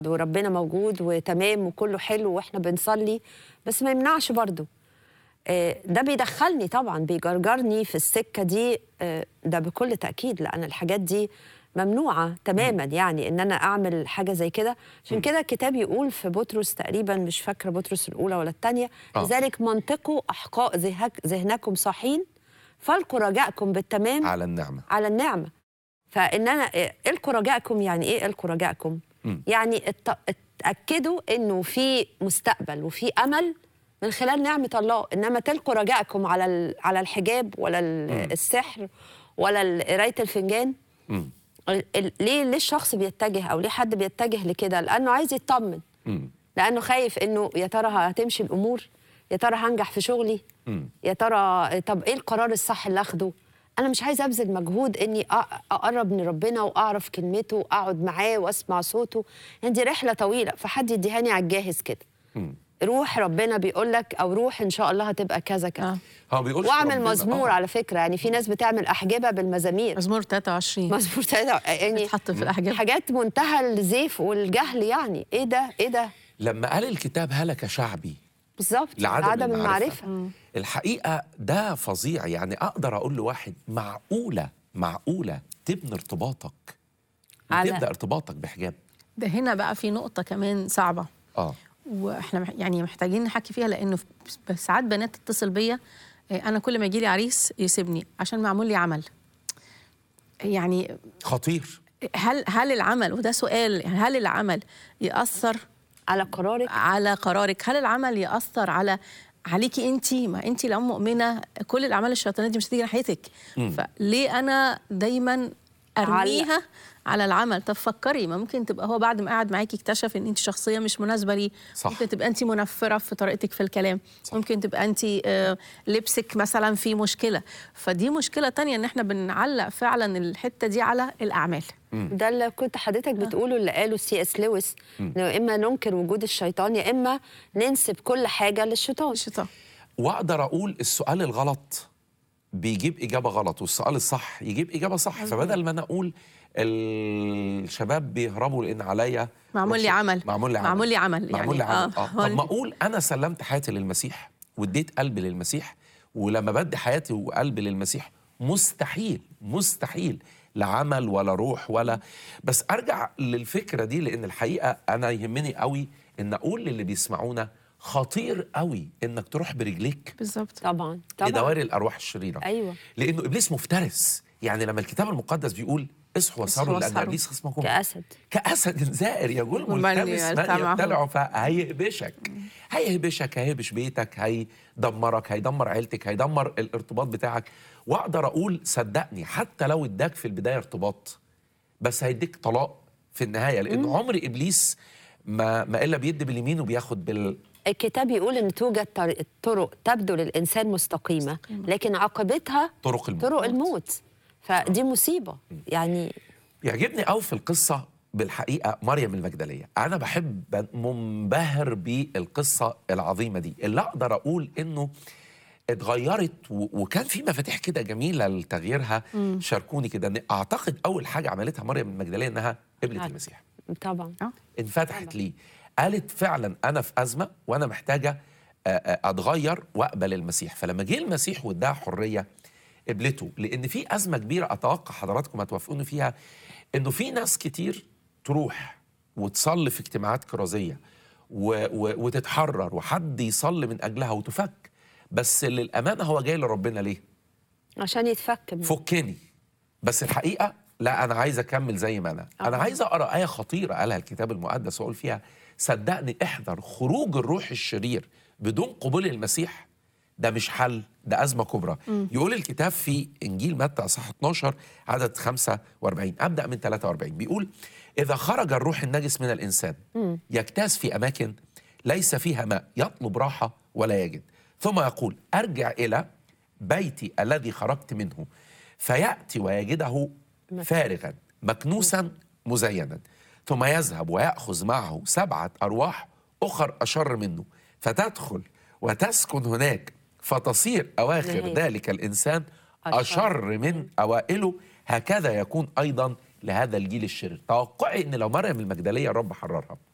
وربنا موجود وتمام وكله حلو واحنا بنصلي بس ما يمنعش برضو آه، ده بيدخلني طبعا بيجرجرني في السكه دي آه، ده بكل تاكيد لان الحاجات دي ممنوعه تماما يعني ان انا اعمل حاجه زي كده عشان كده الكتاب يقول في بطرس تقريبا مش فاكره بطرس الاولى ولا الثانيه آه. لذلك منطقوا احقاء ذهك- ذهنكم صاحين فالقوا رجاءكم بالتمام على النعمه على النعمه فان انا إيه، القوا رجاءكم يعني ايه القوا رجاءكم مم. يعني ات- اتاكدوا انه في مستقبل وفي امل من خلال نعمه الله انما تلقوا رجاءكم على ال- على الحجاب ولا ال- السحر ولا ال- قرايه الفنجان مم. ال- ال- ليه ليه الشخص بيتجه او ليه حد بيتجه لكده لانه عايز يطمن مم. لانه خايف انه يا ترى هتمشي الامور يا ترى هنجح في شغلي مم. يا ترى طب ايه القرار الصح اللي اخده انا مش عايزه ابذل مجهود اني أ- اقرب من ربنا واعرف كلمته واقعد معاه واسمع صوته يعني دي رحله طويله فحد يديهاني على الجاهز كده مم. روح ربنا بيقول لك او روح ان شاء الله هتبقى كذا كذا آه. هو بيقول واعمل مزمور على فكره يعني في ناس بتعمل احجبه بالمزامير مزمور 23 مزمور تلاتة- يعني اتحط في الاحجاب حاجات منتهى الزيف والجهل يعني ايه ده ايه ده لما قال الكتاب هلك شعبي بالظبط لعدم عدم المعرفة. المعرفه الحقيقه ده فظيع يعني اقدر اقول لواحد معقوله معقوله تبني ارتباطك على- تبدا ارتباطك بحجاب ده هنا بقى في نقطة كمان صعبة اه واحنا مح- يعني محتاجين نحكي فيها لانه في- ساعات بنات تتصل بيا آه، انا كل ما يجي لي عريس يسيبني عشان معمول لي عمل يعني خطير هل هل العمل وده سؤال يعني هل العمل يأثر على قرارك على قرارك هل العمل يأثر على عليكي انت ما انت لو مؤمنه كل الاعمال الشيطانيه دي مش هتيجي ناحيتك فليه انا دايما ارميها على العمل طب فكري ما ممكن تبقى هو بعد ما قعد معاكي اكتشف ان انت شخصيه مش مناسبه ليه صح. ممكن تبقى انت منفره في طريقتك في الكلام صح. ممكن تبقى انت آه، لبسك مثلا في مشكله فدي مشكله تانية ان احنا بنعلق فعلا الحته دي على الاعمال ده اللي كنت حضرتك بتقوله اللي قاله سي اس لويس انه اما ننكر وجود الشيطان يا اما ننسب كل حاجه للشيطان الشيطان واقدر اقول السؤال الغلط بيجيب اجابه غلط والسؤال الصح يجيب اجابه صح فبدل ما انا اقول الشباب بيهربوا لان عليا معمول لي رش- عمل. معمول لي عمل معمول لي عمل معمول لي يعني. عمل آه. اه طب ما اقول انا سلمت حياتي للمسيح واديت قلبي للمسيح ولما بدي حياتي وقلبي للمسيح مستحيل مستحيل لا عمل ولا روح ولا بس ارجع للفكره دي لان الحقيقه انا يهمني قوي ان اقول للي بيسمعونا خطير قوي انك تروح برجليك بالظبط طبعا طبعا لدوائر الارواح الشريره ايوه لانه ابليس مفترس يعني لما الكتاب المقدس بيقول اصحوا وساروا لان واسهروا. ابليس خصمكم كاسد كاسد زائر يقول ومن ملتمس يلتمع من معه. يبتلعه فهيهبشك هيهبشك هيهبش بيتك هيدمرك هيدمر عيلتك هيدمر الارتباط بتاعك واقدر اقول صدقني حتى لو اداك في البدايه ارتباط بس هيديك طلاق في النهايه لان عمر ابليس ما ما الا بيدي باليمين وبياخد بال الكتاب يقول ان توجد طريق- طرق تبدو للانسان مستقيمه لكن عاقبتها طرق الموت طرق الموت فدي مصيبه يعني يعجبني قوي في القصة بالحقيقة مريم المجدلية أنا بحب منبهر بالقصة العظيمة دي اللي أقدر أقول إنه اتغيرت و- وكان في مفاتيح كده جميلة لتغييرها شاركوني كده إن أعتقد أول حاجة عملتها مريم المجدلية إنها قبلت نعم. المسيح طبعا اه انفتحت ليه قالت فعلا أنا في أزمة وأنا محتاجة آه، آه، أتغير وأقبل المسيح فلما جه المسيح واداها حرية قبلته لأن في أزمة كبيرة أتوقع حضراتكم هتوافقوني فيها إنه في ناس كتير تروح وتصلي في اجتماعات كرازية و و وتتحرر وحد يصلي من أجلها وتفك بس للأمانة هو جاي لربنا ليه؟ عشان يتفك من- فكني بس الحقيقه لا انا عايز اكمل زي ما انا انا عايز اقرا ايه خطيره قالها الكتاب المقدس واقول فيها صدقني احذر خروج الروح الشرير بدون قبول المسيح ده مش حل ده ازمه كبرى يقول الكتاب في انجيل متى اصحاح 12 عدد 45 ابدا من 43 بيقول اذا خرج الروح النجس من الانسان يجتاز في اماكن ليس فيها ماء يطلب راحه ولا يجد ثم يقول ارجع الى بيتي الذي خرجت منه فياتي ويجده فارغا مكنوسا مزينا ثم يذهب وياخذ معه سبعه ارواح اخر اشر منه فتدخل وتسكن هناك فتصير اواخر نهاية. ذلك الانسان أشر. اشر من اوائله هكذا يكون ايضا لهذا الجيل الشرير توقعي ان لو مريم المجدليه الرب حررها